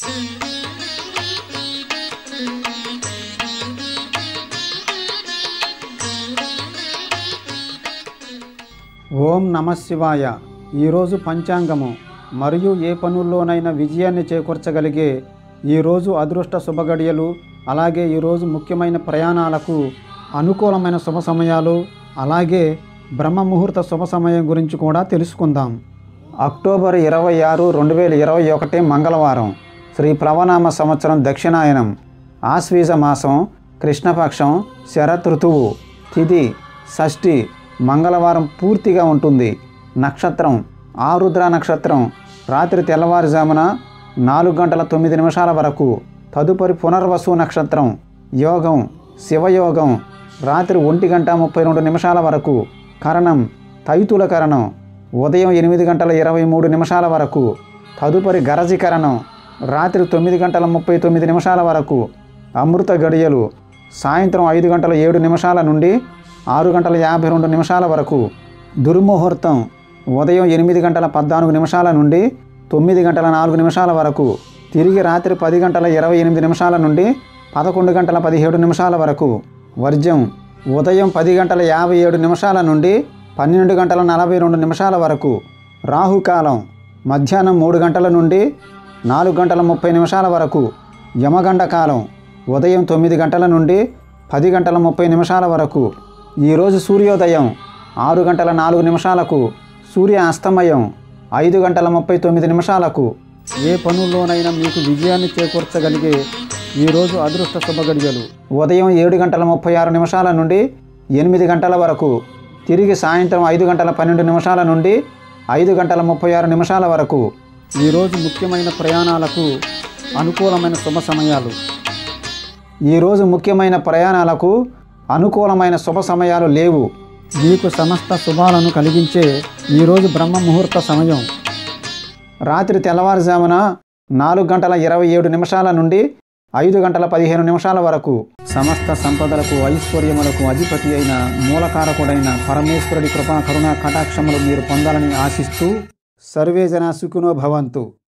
ఓం నమ శివాయ ఈరోజు పంచాంగము మరియు ఏ పనుల్లోనైనా విజయాన్ని చేకూర్చగలిగే ఈరోజు అదృష్ట శుభగడియలు అలాగే ఈరోజు ముఖ్యమైన ప్రయాణాలకు అనుకూలమైన శుభ సమయాలు అలాగే బ్రహ్మ ముహూర్త శుభ సమయం గురించి కూడా తెలుసుకుందాం అక్టోబర్ ఇరవై ఆరు రెండు వేల ఇరవై ఒకటి మంగళవారం శ్రీ ప్లవనామ సంవత్సరం దక్షిణాయనం ఆశ్వీజ మాసం కృష్ణపక్షం శరత్ ఋతువు తిథి షష్ఠి మంగళవారం పూర్తిగా ఉంటుంది నక్షత్రం ఆరుద్ర నక్షత్రం రాత్రి తెల్లవారుజామున నాలుగు గంటల తొమ్మిది నిమిషాల వరకు తదుపరి పునర్వసు నక్షత్రం యోగం శివయోగం రాత్రి ఒంటి గంట ముప్పై రెండు నిమిషాల వరకు కరణం తైతుల కరణం ఉదయం ఎనిమిది గంటల ఇరవై మూడు నిమిషాల వరకు తదుపరి గరజీకరణం రాత్రి తొమ్మిది గంటల ముప్పై తొమ్మిది నిమిషాల వరకు అమృత గడియలు సాయంత్రం ఐదు గంటల ఏడు నిమిషాల నుండి ఆరు గంటల యాభై రెండు నిమిషాల వరకు దుర్ముహూర్తం ఉదయం ఎనిమిది గంటల పద్నాలుగు నిమిషాల నుండి తొమ్మిది గంటల నాలుగు నిమిషాల వరకు తిరిగి రాత్రి పది గంటల ఇరవై ఎనిమిది నిమిషాల నుండి పదకొండు గంటల పదిహేడు నిమిషాల వరకు వర్జం ఉదయం పది గంటల యాభై ఏడు నిమిషాల నుండి పన్నెండు గంటల నలభై రెండు నిమిషాల వరకు రాహుకాలం మధ్యాహ్నం మూడు గంటల నుండి నాలుగు గంటల ముప్పై నిమిషాల వరకు యమగండ కాలం ఉదయం తొమ్మిది గంటల నుండి పది గంటల ముప్పై నిమిషాల వరకు ఈరోజు సూర్యోదయం ఆరు గంటల నాలుగు నిమిషాలకు సూర్య అస్తమయం ఐదు గంటల ముప్పై తొమ్మిది నిమిషాలకు ఏ పనుల్లోనైనా మీకు విజయాన్ని చేకూర్చగలిగే ఈరోజు అదృష్ట శుభగడియలు ఉదయం ఏడు గంటల ముప్పై ఆరు నిమిషాల నుండి ఎనిమిది గంటల వరకు తిరిగి సాయంత్రం ఐదు గంటల పన్నెండు నిమిషాల నుండి ఐదు గంటల ముప్పై ఆరు నిమిషాల వరకు ఈరోజు ముఖ్యమైన ప్రయాణాలకు అనుకూలమైన శుభ సమయాలు ఈరోజు ముఖ్యమైన ప్రయాణాలకు అనుకూలమైన శుభ సమయాలు లేవు మీకు సమస్త శుభాలను కలిగించే ఈరోజు బ్రహ్మ ముహూర్త సమయం రాత్రి తెల్లవారుజామున నాలుగు గంటల ఇరవై ఏడు నిమిషాల నుండి ఐదు గంటల పదిహేను నిమిషాల వరకు సమస్త సంపదలకు ఐశ్వర్యములకు అధిపతి అయిన మూలకారకుడైన పరమేశ్వరుడి కృపా కరుణా కటాక్షములు మీరు పొందాలని ఆశిస్తూ సర్వే జన సుఖినో భవంతు